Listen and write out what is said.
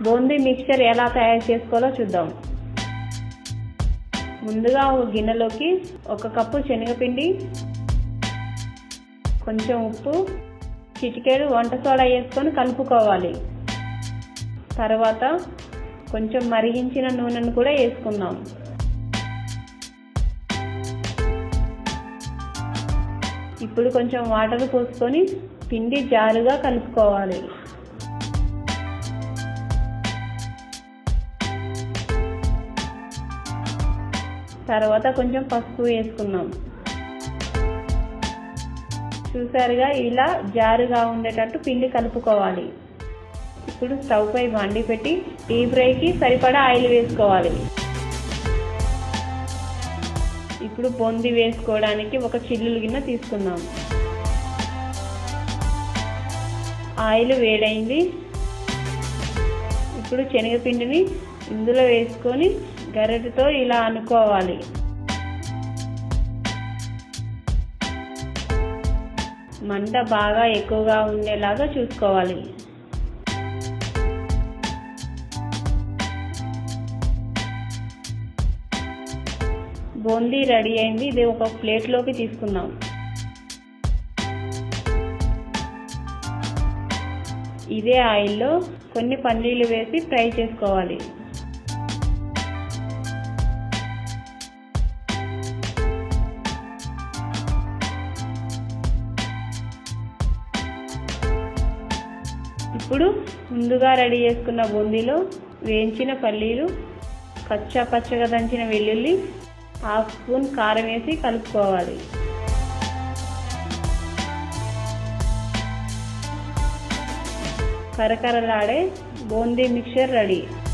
boondi mixture ఎలా తయారు చేసుకోవాలో చూద్దాం ముందుగా ఒక గిన్నెలోకి ఒక కప్పు శనగపిండి కొంచెం ఉప్పు చిటికేడు వంట సోడా వేసుకొని కలుపుకోవాలి తర్వాత కొంచెం మరిగించిన నూనెను కూడా వేసుకుందాం ఇప్పుడు కొంచెం వాటర్ పోసుకొని పిండి జారుగా కలుపుకోవాలి తర్వాత కొంచెం పసుపు వేసుకుందాం చూసారుగా ఇలా జారుగా ఉండేటట్టు పిండి కలుపుకోవాలి ఇప్పుడు స్టవ్ పై బండి పెట్టి డీ ఫ్రైకి సరిపడా ఆయిల్ వేసుకోవాలి ఇప్పుడు బొంది వేసుకోవడానికి ఒక చిల్లులు గిన్నె తీసుకుందాం ఆయిల్ వేడైంది ఇప్పుడు శనగపిండిని ఇందులో వేసుకొని గరిటెతో ఇలా అనుకోవాలి మంట బాగా ఎక్కువగా ఉండేలాగా చూసుకోవాలి బూందీ రెడీ అయింది ఇది ఒక ప్లేట్లోకి తీసుకుందాం ఇదే ఆయిల్లో కొన్ని పల్లీలు వేసి ఫ్రై చేసుకోవాలి ఇప్పుడు ముందుగా రెడీ చేసుకున్న బూందీలో వేయించిన పల్లీలు కచ్చా పచ్చగా దంచిన వెల్లుల్లి హాఫ్ స్పూన్ కారం వేసి కలుపుకోవాలి కరకరలాడే బూందీ మిక్చర్ రెడీ